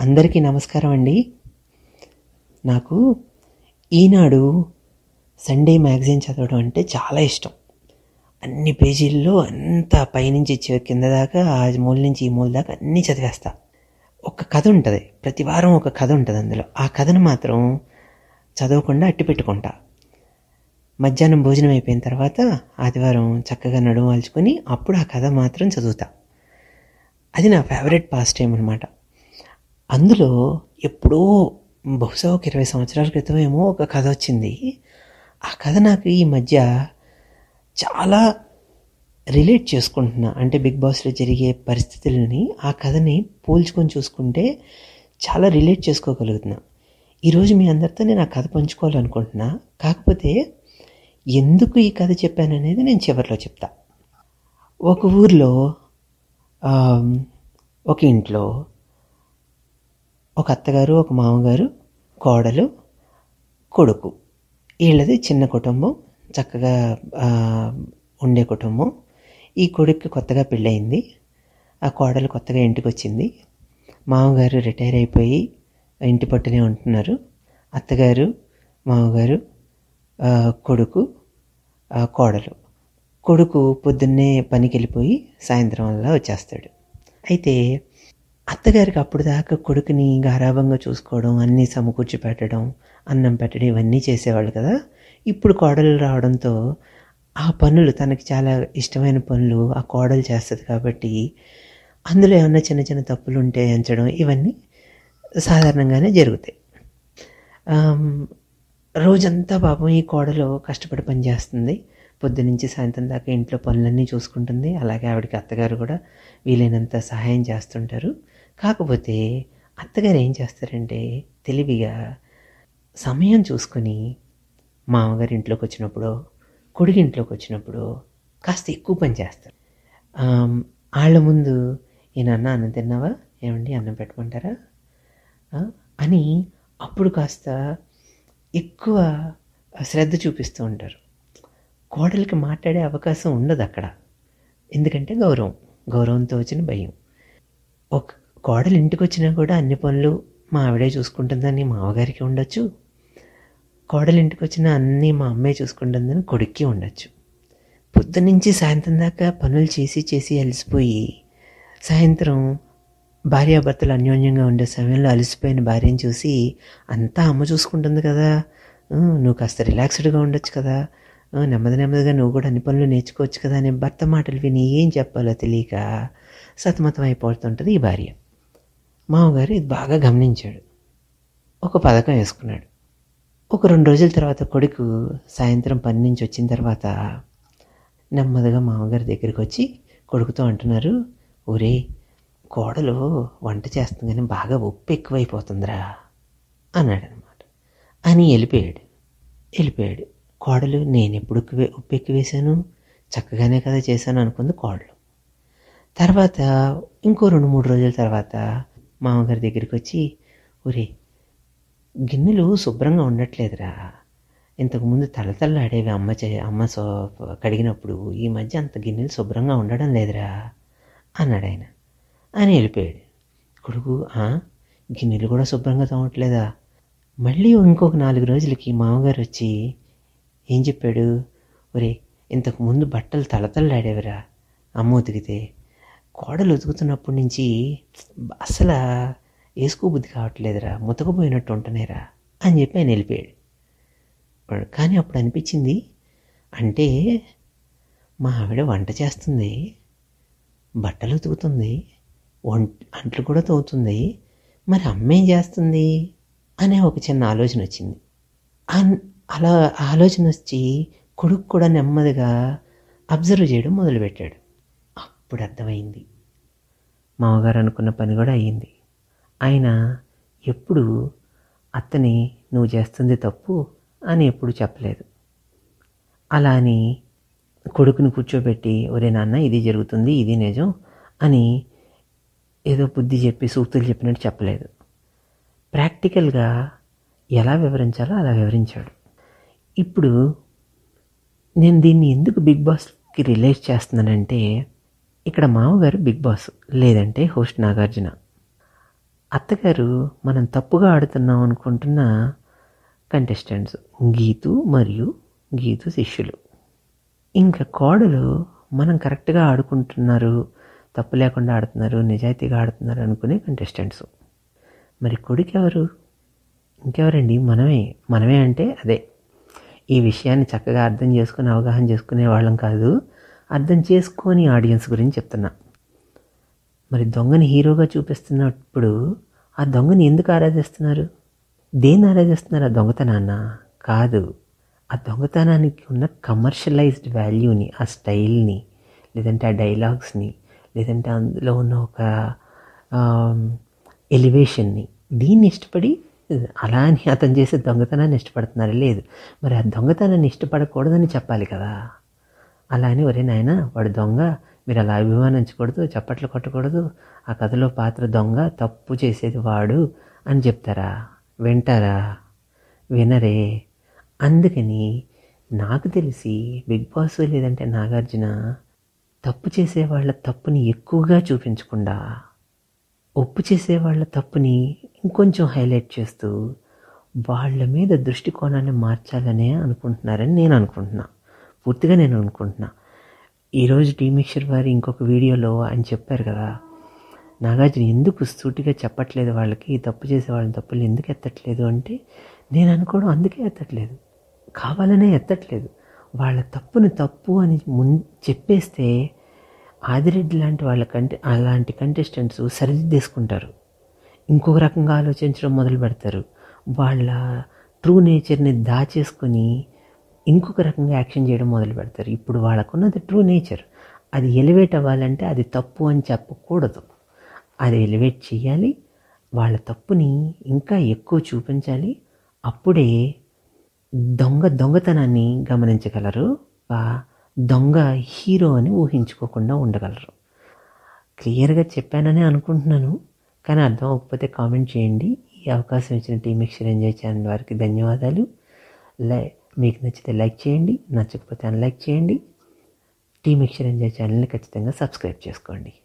అందరికీ నమస్కారం అండి నాకు ఈనాడు సండే మ్యాగజైన్ చదవడం అంటే చాలా ఇష్టం అన్ని పేజీల్లో అంతా పైనుంచి చి- కింద దాకా ఆ మూల నుంచి ఈ మూల దాకా అన్నీ చదివేస్తా ఒక కథ ఉంటుంది ప్రతి వారం ఒక కథ ఉంటుంది అందులో ఆ కథను మాత్రం చదవకుండా అట్టి పెట్టుకుంటా మధ్యాహ్నం భోజనం అయిపోయిన తర్వాత ఆదివారం చక్కగా నడుము వాల్చుకొని అప్పుడు ఆ కథ మాత్రం చదువుతా అది నా ఫేవరెట్ పాస్ టైం అనమాట అందులో ఎప్పుడో బహుశా ఒక ఇరవై సంవత్సరాల క్రితం ఏమో ఒక కథ వచ్చింది ఆ కథ నాకు ఈ మధ్య చాలా రిలేట్ చేసుకుంటున్నా అంటే బిగ్ బాస్లో జరిగే పరిస్థితులని ఆ కథని పోల్చుకొని చూసుకుంటే చాలా రిలేట్ చేసుకోగలుగుతున్నా ఈరోజు మీ అందరితో నేను ఆ కథ పంచుకోవాలనుకుంటున్నా కాకపోతే ఎందుకు ఈ కథ చెప్పాననేది నేను చివరిలో చెప్తా ఒక ఊర్లో ఆ, ఒక ఇంట్లో ఒక అత్తగారు ఒక మామగారు కోడలు కొడుకు వీళ్ళది చిన్న కుటుంబం చక్కగా ఆ, ఉండే కుటుంబం ఈ కొడుక్కి కొత్తగా పెళ్ళయింది ఆ కోడలు కొత్తగా ఇంటికి వచ్చింది మామగారు రిటైర్ అయిపోయి ఇంటి పట్టునే ఉంటున్నారు అత్తగారు మామగారు ఆ, కొడుకు ఆ, కోడలు కొడుకు పొద్దున్నే పనికి వెళ్ళిపోయి సాయంత్రం వల్ల వచ్చేస్తాడు అయితే అత్తగారికి అప్పుడు దాకా కొడుకుని గారాభంగా చూసుకోవడం అన్నీ సమకూర్చి పెట్టడం అన్నం పెట్టడం ఇవన్నీ చేసేవాళ్ళు కదా ఇప్పుడు కోడలు రావడంతో ఆ పనులు తనకి చాలా ఇష్టమైన పనులు ఆ కోడలు చేస్తుంది కాబట్టి అందులో ఏమన్నా చిన్న చిన్న తప్పులు ఉంటే ఎంచడం ఇవన్నీ సాధారణంగానే జరుగుతాయి ఆమ్, రోజంతా పాపం ఈ కోడలు కష్టపడి పని చేస్తుంది పొద్దునుంచి సాయంత్రం దాకా ఇంట్లో పనులన్నీ చూసుకుంటుంది అలాగే ఆవిడకి అత్తగారు కూడా వీలైనంత సహాయం చేస్తుంటారు కాకపోతే అత్తగారు ఏం చేస్తారంటే తెలివిగా సమయం చూసుకొని మామగారి ఇంట్లోకి వచ్చినప్పుడు కొడుకు ఇంట్లోకి వచ్చినప్పుడు కాస్త ఎక్కువ పని చేస్తారు ఆమ్, వాళ్ళ ముందు ఈ నాన్న అన్నం తిన్నావా ఏమండి అన్నం పెట్టమంటారా ఆ? అని అప్పుడు కాస్త ఎక్కువ శ్రద్ధ చూపిస్తూ ఉంటారు కోడలికి మాట్లాడే అవకాశం ఉండదు అక్కడ ఎందుకంటే గౌరవం గౌరవంతో వచ్చిన భయం ఒక కోడలు ఇంటికి వచ్చినా కూడా అన్ని పనులు మా ఆవిడే చూసుకుంటుందని మామగారికి ఉండొచ్చు కోడలు ఇంటికి వచ్చిన అన్నీ మా అమ్మాయి చూసుకుంటుందని కొడుక్కి ఉండొచ్చు పొద్దునుంచి సాయంత్రం దాకా పనులు చేసి చేసి అలసిపోయి సాయంత్రం భార్యాభర్తలు అన్యోన్యంగా ఉండే సమయంలో అలసిపోయిన భార్యను చూసి అంతా అమ్మ చూసుకుంటుంది కదా ఆ, నువ్వు కాస్త రిలాక్స్డ్గా ఉండొచ్చు కదా ఆ, నెమ్మది నెమ్మదిగా నువ్వు కూడా అన్ని పనులు నేర్చుకోవచ్చు కదా అనే భర్త మాటలు విని ఏం చెప్పాలో తెలియక సతమతం అయిపోతుంటుంది ఈ భార్య మామగారు ఇది బాగా గమనించాడు ఒక పథకం వేసుకున్నాడు ఒక రెండు రోజుల తర్వాత కొడుకు సాయంత్రం పని నుంచి వచ్చిన తర్వాత నెమ్మదిగా మామగారి దగ్గరికి వచ్చి కొడుకుతో అంటున్నారు ఒరే కోడలు వంట చేస్తుంది కానీ బాగా ఉప్పు ఎక్కువైపోతుందిరా అన్నాడు అనమాట అని వెళ్ళిపోయాడు వెళ్ళిపోయాడు కోడలు నేను ఎప్పుడు ఉప్పు వే- ఉప్పు ఎక్కువ వేశాను చక్కగానే కదా చేశాను అనుకుంది కోడలు తర్వాత ఇంకో రెండు మూడు రోజుల తర్వాత మామగారి దగ్గరికి వచ్చి ఒరే గిన్నెలు శుభ్రంగా ఉండట్లేదురా ఇంతకుముందు తలతల్లాడేవి అమ్మ చే అమ్మ సో కడిగినప్పుడు ఈ మధ్య అంత గిన్నెలు శుభ్రంగా ఉండడం లేదురా అన్నాడు ఆయన అని వెళ్ళిపోయాడు కొడుకు "ఆ, గిన్నెలు కూడా శుభ్రంగా తోమట్లేదా మళ్ళీ ఇంకొక నాలుగు రోజులకి మామగారు వచ్చి ఏం చెప్పాడు ఒరే ఇంతకు ముందు బట్టలు తలతల్లాడేవిరా అమ్మ ఉతికితే కోడలు ఉతుకుతున్నప్పటి నుంచి అసలు వేసుకోబుద్ధి కావట్లేదురా ముతకపోయినట్టు ఉంటున్నాయిరా అని చెప్పి ఆయన వెళ్ళిపోయాడు వాడు కానీ అప్పుడు అనిపించింది అంటే మా ఆవిడ వంట చేస్తుంది బట్టలు ఉతుకుతుంది వంట అంట్లు కూడా తోగుతుంది మరి అమ్మ ఏం చేస్తుంది అనే ఒక చిన్న ఆలోచన వచ్చింది అన్- అలా ఆలోచన వచ్చి కొడుకు కూడా నెమ్మదిగా అబ్జర్వ్ చేయడం మొదలుపెట్టాడు అప్పుడు అర్థమైంది మామగారు అనుకున్న పని కూడా అయ్యింది ఆయన ఎప్పుడు అత్తని నువ్వు చేస్తుంది తప్పు అని ఎప్పుడు చెప్పలేదు అలా అని కొడుకుని కూర్చోబెట్టి ఒరే నాన్న ఇది జరుగుతుంది ఇది నిజం అని ఏదో బుద్ధి చెప్పి సూక్తులు చెప్పినట్టు చెప్పలేదు ప్రాక్టికల్గా ఎలా వివరించాలో అలా వివరించాడు ఇప్పుడు నేను దీన్ని ఎందుకు బిగ్ బాస్కి రిలేట్ చేస్తున్నానంటే ఇక్కడ మామగారు బిగ్ బాస్ లేదంటే హోస్ట్ నాగార్జున అత్తగారు మనం తప్పుగా ఆడుతున్నాం అనుకుంటున్న కంటెస్టెంట్స్ గీతు మరియు గీతు శిష్యులు ఇంకా కోడలు మనం కరెక్ట్గా ఆడుకుంటున్నారు తప్పు లేకుండా ఆడుతున్నారు నిజాయితీగా ఆడుతున్నారు అనుకునే కంటెస్టెంట్స్ మరి కొడుకు ఎవరు ఇంకెవరండి మనమే మనమే అంటే అదే ఈ విషయాన్ని చక్కగా అర్థం చేసుకుని అవగాహన చేసుకునే వాళ్ళం కాదు అర్థం చేసుకొని ఆడియన్స్ గురించి చెప్తున్నా మరి దొంగని హీరోగా చూపిస్తున్నప్పుడు ఆ దొంగని ఎందుకు ఆరాధిస్తున్నారు దేన్ని ఆరాధిస్తున్నారు ఆ దొంగతనాన్న కాదు ఆ దొంగతనానికి ఉన్న కమర్షియలైజ్డ్ వాల్యూని ఆ స్టైల్ని లేదంటే ఆ డైలాగ్స్ని లేదంటే అందులో ఉన్న ఒక ఎలివేషన్ని దీన్ని ఇష్టపడి అలా అని అతను చేసే దొంగతనాన్ని ఇష్టపడుతున్నారు లేదు మరి ఆ దొంగతనాన్ని ఇష్టపడకూడదని చెప్పాలి కదా అలా అని ఒరే నాయన వాడు దొంగ మీరు అలా అభిమానించకూడదు చప్పట్లు కొట్టకూడదు ఆ కథలో పాత్ర దొంగ తప్పు చేసేది వాడు అని చెప్తారా వింటారా వినరే అందుకని నాకు తెలిసి బిగ్ బాస్ లేదంటే నాగార్జున తప్పు చేసే వాళ్ళ తప్పుని ఎక్కువగా చూపించకుండా ఒప్పు చేసే వాళ్ళ తప్పుని ఇంకొంచెం హైలైట్ చేస్తూ వాళ్ళ మీద దృష్టికోణాన్ని మార్చాలనే అనుకుంటున్నారని నేను అనుకుంటున్నా పూర్తిగా నేను అనుకుంటున్నా ఈరోజు టీ మిక్చర్ వారి ఇంకొక వీడియోలో ఆయన చెప్పారు కదా నాగార్జున ఎందుకు సూటిగా చెప్పట్లేదు వాళ్ళకి తప్పు చేసే వాళ్ళని తప్పులు ఎందుకు ఎత్తట్లేదు అంటే నేను అనుకోవడం అందుకే ఎత్తట్లేదు కావాలనే ఎత్తట్లేదు వాళ్ళ తప్పుని తప్పు అని మున్ చెప్పేస్తే ఆదిరెడ్డి లాంటి వాళ్ళ కంటే అలాంటి కంటెస్టెంట్స్ సరిదిద్దేసుకుంటారు ఇంకొక రకంగా ఆలోచించడం మొదలు పెడతారు వాళ్ళ ట్రూ నేచర్ని దాచేసుకొని ఇంకొక రకంగా యాక్షన్ చేయడం మొదలు పెడతారు ఇప్పుడు వాళ్ళకున్నది ట్రూ నేచర్ అది ఎలివేట్ అవ్వాలంటే అది తప్పు అని చెప్పకూడదు అది ఎలివేట్ చేయాలి వాళ్ళ తప్పుని ఇంకా ఎక్కువ చూపించాలి అప్పుడే దొంగ దొంగతనాన్ని గమనించగలరు దొంగ హీరో అని ఊహించుకోకుండా ఉండగలరు క్లియర్గా చెప్పానని అనుకుంటున్నాను కానీ అర్థం అవ్వకపోతే కామెంట్ చేయండి ఈ అవకాశం ఇచ్చిన టీ మిక్చర్ ఎంజాయ్ ఛానల్ వారికి ధన్యవాదాలు లై మీకు నచ్చితే లైక్ చేయండి నచ్చకపోతే అన్లైక్ చేయండి టీ మిక్చర్ ఎంజాయ్ ఛానల్ని ఖచ్చితంగా సబ్స్క్రైబ్ చేసుకోండి